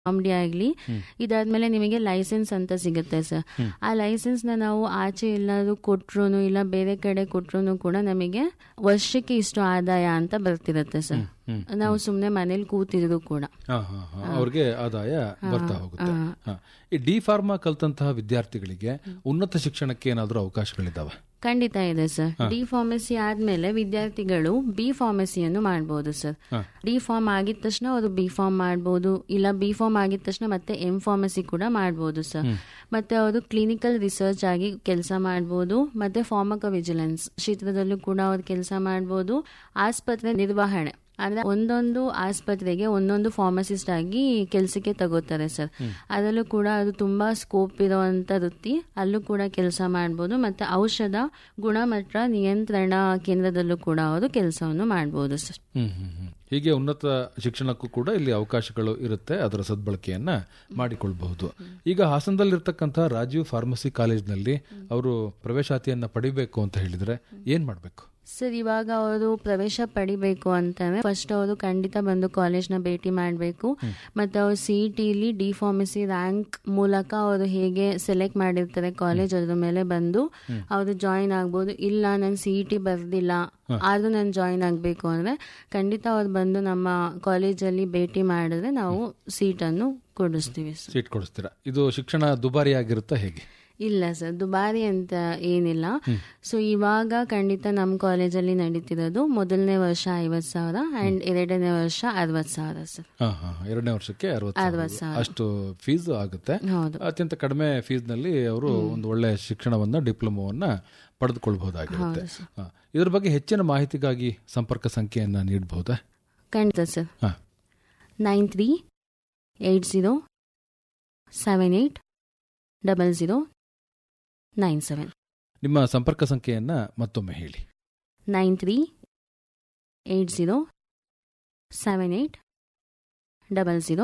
ಅಂಗಡಿ ಆಗಲಿ ಇದಾದ್ಮೇಲೆ ನಿಮಗೆ ಲೈಸೆನ್ಸ್ ಅಂತ ಸಿಗುತ್ತೆ ಸರ್ ಆ ಲೈಸೆನ್ಸ್ನ ನಾವು ಆಚೆ ಎಲ್ಲಾದ್ರೂ ಕೊಟ್ರು ಇಲ್ಲ ಬೇರೆ ಕಡೆ ಕೊಟ್ರು ಕೂಡ ನಮಗೆ ವರ್ಷಕ್ಕೆ ಇಷ್ಟು ಆದಾಯ ಅಂತ ಬರ್ತಿರುತ್ತೆ ಸರ್ ನಾವು ಸುಮ್ಮನೆ ಮನೇಲಿ ಕೂತಿದ್ರು ಕೂಡ ಹಾ, ಹಾ, ಹಾ. ಅವ್ರಿಗೆ ಆದಾಯ ಬರ್ತಾ ಹೋಗುತ್ತೆ ಹಾ. ಈ ಡಿ ಫಾರ್ಮಾ ಕಲ್ತಂತಹ ವಿದ್ಯಾರ್ಥಿಗಳಿಗೆ ಉನ್ನತ ಶಿಕ್ಷಣಕ್ಕೆ ಏನಾದರೂ ಅವಕಾಶಗಳಿದಾವೆ ಖಂಡಿತ ಇದೆ ಸರ್ ಡಿ ಫಾರ್ಮಸಿ ಆದ್ಮೇಲೆ ವಿದ್ಯಾರ್ಥಿಗಳು ಬಿ ಫಾರ್ಮಸಿಯನ್ನು ಮಾಡಬಹುದು ಸರ್ ಡಿ ಫಾರ್ಮ್ ಆಗಿದ ತಕ್ಷಣ ಅವರು ಬಿ ಫಾರ್ಮ್ ಮಾಡಬಹುದು ಇಲ್ಲ ಬಿ ಫಾರ್ಮ್ ಆಗಿದ ತಕ್ಷಣ ಮತ್ತೆ ಎಂ ಫಾರ್ಮಸಿ ಕೂಡ ಮಾಡಬಹುದು ಸರ್ ಮತ್ತೆ ಅವರು ಕ್ಲಿನಿಕಲ್ ರಿಸರ್ಚ್ ಆಗಿ ಕೆಲಸ ಮಾಡಬಹುದು ಮತ್ತೆ ಫಾರ್ಮಕ ವಿಜಿಲೆನ್ಸ್ ಕ್ಷೇತ್ರದಲ್ಲೂ ಕೂಡ ಅವ್ರು ಕೆಲಸ ಮಾಡಬಹುದು ಆಸ್ಪತ್ರೆ ನಿರ್ವಹಣೆ ಅಂದ್ರೆ ಒಂದೊಂದು ಆಸ್ಪತ್ರೆಗೆ ಒಂದೊಂದು ಫಾರ್ಮಸಿಸ್ಟ್ ಆಗಿ ಕೆಲಸಕ್ಕೆ ತಗೋತಾರೆ ಸರ್ ಅದರಲ್ಲೂ ಕೂಡ ಅದು ತುಂಬಾ ಸ್ಕೋಪ್ ಇರುವಂತ ವೃತ್ತಿ ಅಲ್ಲೂ ಕೂಡ ಕೆಲಸ ಮಾಡಬಹುದು ಮತ್ತೆ ಔಷಧ ಗುಣಮಟ್ಟ ನಿಯಂತ್ರಣ ಕೇಂದ್ರದಲ್ಲೂ ಕೂಡ ಅವರು ಕೆಲಸವನ್ನು ಮಾಡಬಹುದು ಸರ್ ಹ್ಮ್ ಹ್ಮ್ ಹ್ಮ್. ಹೀಗೆ ಉನ್ನತ ಶಿಕ್ಷಣಕ್ಕೂ ಕೂಡ ಇಲ್ಲಿ ಅವಕಾಶಗಳು ಇರುತ್ತೆ ಅದರ ಸದ್ಬಳಕೆಯನ್ನ ಮಾಡಿಕೊಳ್ಬಹುದು ಈಗ ಹಾಸನದಲ್ಲಿರ್ತಕ್ಕಂಥ ರಾಜೀವ್ ಫಾರ್ಮಸಿ ಕಾಲೇಜ್ನಲ್ಲಿ ಅವರು ಪ್ರವೇಶಾತಿಯನ್ನ ಪಡಿಬೇಕು ಅಂತ ಹೇಳಿದ್ರೆ ಏನ್ ಮಾಡ್ಬೇಕು ಸರ್ ಇವಾಗ ಅವರು ಪ್ರವೇಶ ಪಡಿಬೇಕು ಅಂತಂದ್ರೆ ಫಸ್ಟ್ ಅವರು ಖಂಡಿತ ಬಂದು ಕಾಲೇಜ್ನ ಭೇಟಿ ಮಾಡಬೇಕು ಮತ್ತೆ ಅವ್ರು ಸಿ ಟಿಲಿ ಡಿ ಫಾರ್ಮಸಿ ರ್ಯಾಂಕ್ ಮೂಲಕ ಅವರು ಹೇಗೆ ಸೆಲೆಕ್ಟ್ ಮಾಡಿರ್ತಾರೆ ಕಾಲೇಜ್ ಅದ್ರ ಮೇಲೆ ಬಂದು ಅವರು ಜಾಯಿನ್ ಆಗ್ಬೋದು ಇಲ್ಲ ನಾನು ಸಿ ಟಿ ಬರ್ದಿಲ್ಲ ಆದ್ರೂ ನಾನು ಜಾಯಿನ್ ಆಗಬೇಕು ಅಂದ್ರೆ ಖಂಡಿತ ಅವ್ರು ಬಂದು ನಮ್ಮ ಕಾಲೇಜಲ್ಲಿ ಭೇಟಿ ಮಾಡಿದ್ರೆ ನಾವು ಸೀಟನ್ನು ಕೊಡಿಸ್ತೀವಿ ಸರ್ ಸೀಟ್ ಕೊಡಿಸ್ತೀರಾ ಇದು ಶಿಕ್ಷಣ ದುಬಾರಿ ಆಗಿರುತ್ತಾ ಹೇಗೆ ಇಲ್ಲ ಸರ್ ದುಬಾರಿ ಅಂತ ಏನಿಲ್ಲ ಸೊ ಇವಾಗ ಖಂಡಿತ ನಮ್ಮ ಕಾಲೇಜಲ್ಲಿ ನಡೀತಿರೋದು ಮೊದಲನೇ ವರ್ಷ ಐವತ್ ಸಾವಿರ ಅಂಡ್ ಎರಡನೇ ವರ್ಷ ಅರವತ್ ಸಾವಿರ ಸರ್ ಹಾ ಹಾ ಎರಡನೇ ವರ್ಷಕ್ಕೆ ಅರವತ್ತು ಸಾವಿರ. ಅಷ್ಟು ಫೀಸ್ ಆಗುತ್ತೆ ಹೌದು ಅತ್ಯಂತ ಕಡಿಮೆ ಫೀಸ್ ನಲ್ಲಿ ಅವರು ಒಂದು ಒಳ್ಳೆ ಶಿಕ್ಷಣವನ್ನ ಡಿಪ್ಲೊಮೋವನ್ನ ಪಡೆದುಕೊಳ್ಬಹುದಾಗಿರುತ್ತೆ ಹಾ. ಇದ್ರ ಬಗ್ಗೆ ಹೆಚ್ಚಿನ ಮಾಹಿತಿಗಾಗಿ ಸಂಪರ್ಕ ಸಂಖ್ಯೆಯನ್ನ ನೀಡಬಹುದಾ ಖಂಡಿತ ಸರ್ ಹಾ nine three eight zero seven eight double zero nine seven ನಿಮ್ಮ ಸಂಪರ್ಕ ಸಂಖ್ಯೆಯನ್ನ ಮತ್ತೊಮ್ಮೆ ಹೇಳಿ nine three eight zero seven eight double zero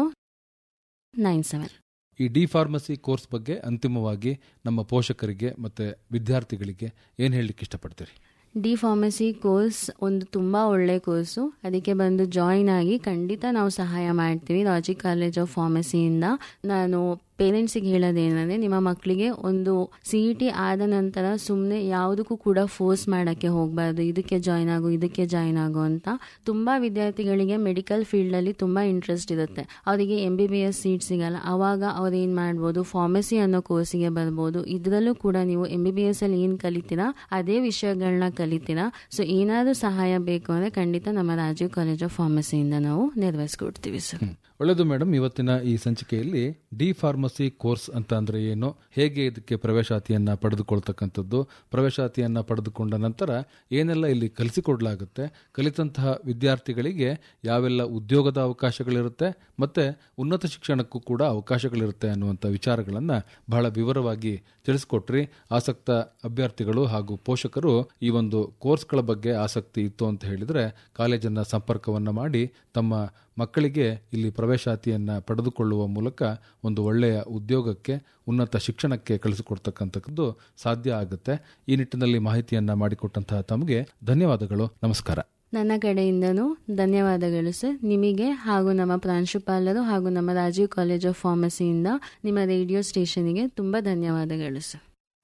nine seven ಈ ಡಿ ಫಾರ್ಮಸಿ ಕೋರ್ಸ್ ಬಗ್ಗೆ ಅಂತಿಮವಾಗಿ ನಮ್ಮ ಪೋಷಕರಿಗೆ ಮತ್ತೆ ವಿದ್ಯಾರ್ಥಿಗಳಿಗೆ ಏನ್ ಹೇಳಲಿಕ್ಕೆ ಇಷ್ಟಪಡ್ತೀರಿ ಡಿ ಫಾರ್ಮಸಿ ಕೋರ್ಸ್ ಒಂದು ತುಂಬಾ ಒಳ್ಳೆ ಕೋರ್ಸು ಅದಕ್ಕೆ ಬಂದು ಜಾಯಿನ್ ಆಗಿ ಖಂಡಿತ ನಾವು ಸಹಾಯ ಮಾಡ್ತೀವಿ ಲಾಜಿಕ್ ಕಾಲೇಜ್ ಆಫ್ ಫಾರ್ಮಸಿಯಿಂದ ನಾನು ಪೇರೆಂಟ್ಸಿಗೆ ಹೇಳೋದೇನಂದ್ರೆ ನಿಮ್ಮ ಮಕ್ಕಳಿಗೆ ಒಂದು ಸಿ ಇ ಟಿ ಆದ ನಂತರ ಸುಮ್ಮನೆ ಯಾವುದಕ್ಕೂ ಕೂಡ ಫೋರ್ಸ್ ಮಾಡೋಕ್ಕೆ ಹೋಗಬಾರ್ದು ಇದಕ್ಕೆ ಜಾಯ್ನ್ ಆಗು ಇದಕ್ಕೆ ಜಾಯ್ನ್ ಆಗು ಅಂತ ತುಂಬ ವಿದ್ಯಾರ್ಥಿಗಳಿಗೆ ಮೆಡಿಕಲ್ ಫೀಲ್ಡಲ್ಲಿ ತುಂಬ ಇಂಟ್ರೆಸ್ಟ್ ಇರುತ್ತೆ ಅವರಿಗೆ M B B S seat ಸಿಗಲ್ಲ ಅವಾಗ ಅವ್ರು ಏನು ಮಾಡ್ಬೋದು ಫಾರ್ಮಸಿ ಅನ್ನೋ ಕೋರ್ಸಿಗೆ ಬರ್ಬೋದು ಇದರಲ್ಲೂ ಕೂಡ ನೀವು ಎಂ ಬಿ ಬಿ ಎಸ್ ಅಲ್ಲಿ ಏನು ಕಲಿತೀರಾ ಅದೇ ವಿಷಯಗಳನ್ನ ಕಲಿತೀರಾ ಸೊ ಏನಾದರೂ ಸಹಾಯ ಬೇಕು ಅಂದರೆ ಖಂಡಿತ ನಮ್ಮ ರಾಜೀವ್ ಕಾಲೇಜ್ ಆಫ್ ಫಾರ್ಮಸಿಯಿಂದ ನಾವು ನೆರವೇರಿಸ್ಕೊಡ್ತೀವಿ ಸರ್ ಒಳ್ಳೆಯದು ಮೇಡಮ್ ಇವತ್ತಿನ ಈ ಸಂಚಿಕೆಯಲ್ಲಿ ಡಿ ಫಾರ್ಮಸಿ ಕೋರ್ಸ್ ಅಂತ ಅಂದ್ರೆ ಏನು ಹೇಗೆ ಇದಕ್ಕೆ ಪ್ರವೇಶಾತಿಯನ್ನ ಪಡೆದುಕೊಳ್ತಕ್ಕಂಥದ್ದು ಪ್ರವೇಶಾತಿಯನ್ನ ಪಡೆದುಕೊಂಡ ನಂತರ ಏನೆಲ್ಲ ಇಲ್ಲಿ ಕಲಿಸಿಕೊಡ್ಲಾಗುತ್ತೆ ಕಲಿತಂತಹ ವಿದ್ಯಾರ್ಥಿಗಳಿಗೆ ಯಾವೆಲ್ಲ ಉದ್ಯೋಗದ ಅವಕಾಶಗಳಿರುತ್ತೆ ಮತ್ತೆ ಉನ್ನತ ಶಿಕ್ಷಣಕ್ಕೂ ಕೂಡ ಅವಕಾಶಗಳಿರುತ್ತೆ ಅನ್ನುವಂಥ ವಿಚಾರಗಳನ್ನ ಬಹಳ ವಿವರವಾಗಿ ತಿಳಿಸ್ಕೊಟ್ರಿ ಆಸಕ್ತ ಅಭ್ಯರ್ಥಿಗಳು ಹಾಗೂ ಪೋಷಕರು ಈ ಒಂದು ಕೋರ್ಸ್ಗಳ ಬಗ್ಗೆ ಆಸಕ್ತಿ ಇತ್ತು ಅಂತ ಹೇಳಿದ್ರೆ ಕಾಲೇಜನ್ನ ಸಂಪರ್ಕವನ್ನ ಮಾಡಿ ತಮ್ಮ ಮಕ್ಕಳಿಗೆ ಇಲ್ಲಿ ಪ್ರವೇಶಾತಿಯನ್ನ ಪಡೆದುಕೊಳ್ಳುವ ಮೂಲಕ ಒಂದು ಒಳ್ಳೆಯ ಉದ್ಯೋಗಕ್ಕೆ ಉನ್ನತ ಶಿಕ್ಷಣಕ್ಕೆ ಕಳಿಸಿಕೊಡ್ತಕ್ಕಂಥದ್ದು ಸಾಧ್ಯ ಆಗುತ್ತೆ ಈ ನಿಟ್ಟಿನಲ್ಲಿ ಮಾಹಿತಿಯನ್ನ ಮಾಡಿಕೊಟ್ಟಂತಹ ತಮಗೆ ಧನ್ಯವಾದಗಳು ನಮಸ್ಕಾರ ನನ್ನ ಕಡೆಯಿಂದನೂ ಧನ್ಯವಾದಗಳು ಸರ್ ನಿಮಗೆ ಹಾಗೂ ನಮ್ಮ ಪ್ರಾಂಶುಪಾಲರು ಹಾಗೂ ನಮ್ಮ ರಾಜೀವ್ ಕಾಲೇಜ್ ಆಫ್ ಫಾರ್ಮಸಿಯಿಂದ ನಿಮ್ಮ ರೇಡಿಯೋ ಸ್ಟೇಷನ್ಗೆ ತುಂಬ ಧನ್ಯವಾದಗಳು ಸರ್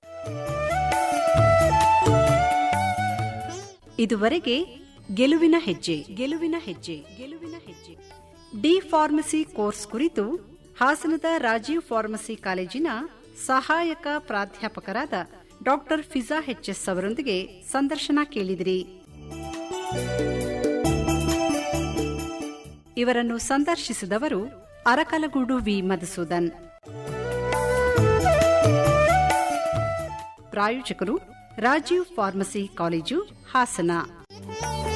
ಇದುವರೆಗೆ ಗೆಲುವಿನ ಹೆಜ್ಜೆ ಗೆಲುವಿನ ಹೆಜ್ಜೆ ಗೆಲುವಿನ ಹೆಜ್ಜೆ ಡಿ ಫಾರ್ಮಸಿ ಕೋರ್ಸ್ ಕುರಿತು ಹಾಸನದ ರಾಜೀವ್ ಫಾರ್ಮಸಿ ಕಾಲೇಜಿನ ಸಹಾಯಕ ಪ್ರಾಧ್ಯಾಪಕರಾದ ಡಾಕ್ಟರ್ ಫಿಜಾ ಎಸ್ ಅವರೊಂದಿಗೆ ಸಂದರ್ಶನ ಕೇಳಿದಿರಿ ಇವರನ್ನು ಸಂದರ್ಶಿಸಿದವರು ಅರಕಲಗೂಡು ವಿ ಮಧುಸೂದನ್ ಪ್ರಾಯೋಜಕರು ರಾಜೀವ್ ಫಾರ್ಮಸಿ ಕಾಲೇಜು ಹಾಸನ